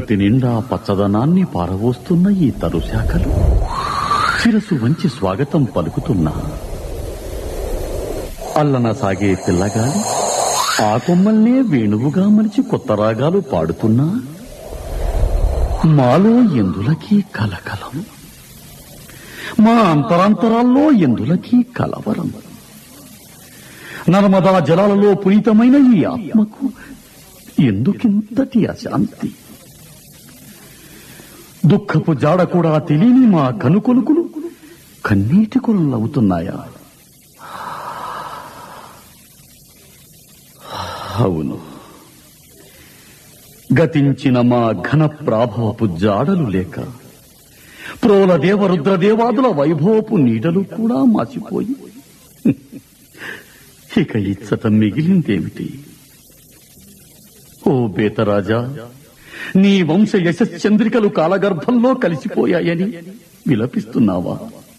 ప్రకృతి నిండా పచ్చదనాన్ని పారవోస్తున్న ఈ తరుశాఖలు శిరసు వంచి స్వాగతం పలుకుతున్నా అల్లన సాగే పిల్లగాలి ఆ కొమ్మల్నే వేణువుగా మలిచి కొత్త రాగాలు పాడుతున్నా మాలో ఎందులకీ కలకలం మా అంతరాంతరాల్లో ఎందులకీ కలవరం నర్మదా జలాలలో పునీతమైన ఈ ఆత్మకు ఎందుకింతటి అశాంతి దుఃఖపు జాడ కూడా తెలియని మా కనుకొలుకులు కన్నీటి కొలవుతున్నాయా అవును గతించిన మా ఘన ప్రాభవపు జాడలు లేక ప్రోల దేవ రుద్రదేవాదుల వైభవపు నీడలు కూడా మాసిపోయి ఇక ఇచ్చట మిగిలిందేమిటి ఓ బేతరాజా నీ వంశ యశశ్చంద్రికలు కాలగర్భంలో కలిసిపోయాయని విలపిస్తున్నావా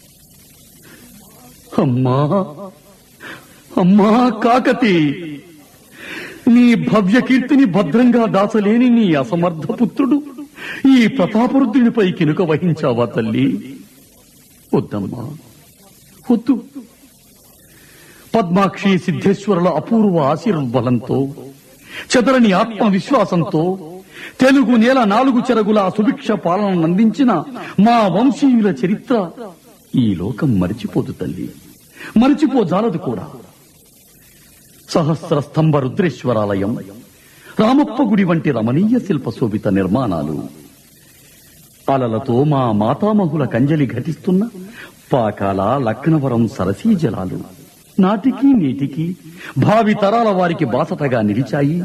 అమ్మా అమ్మా కాకతి నీ భవ్య కీర్తిని భద్రంగా దాచలేని నీ అసమర్థ పుత్రుడు ఈ ప్రతాపరుద్రునిపై కినుక వహించావా తల్లి వద్దమ్మా వద్దు పద్మాక్షి సిద్ధేశ్వరుల అపూర్వ ఆశీర్బలంతో చెదరని ఆత్మవిశ్వాసంతో తెలుగు నేల నాలుగు చెరగుల సుభిక్ష పాలనను అందించిన మా వంశీయుల చరిత్ర ఈ లోకం మరిచిపోదు తల్లి మరిచిపోజాలదు కూడా సహస్ర స్తంభ రుద్రేశ్వరాలయం రామప్ప గుడి వంటి రమణీయ శిల్ప శోభిత నిర్మాణాలు అలలతో మా మాతామహుల కంజలి ఘటిస్తున్న పాకాల లక్నవరం సరసీ జలాలు నాటికి నేటికి భావి తరాల వారికి బాసటగా నిలిచాయి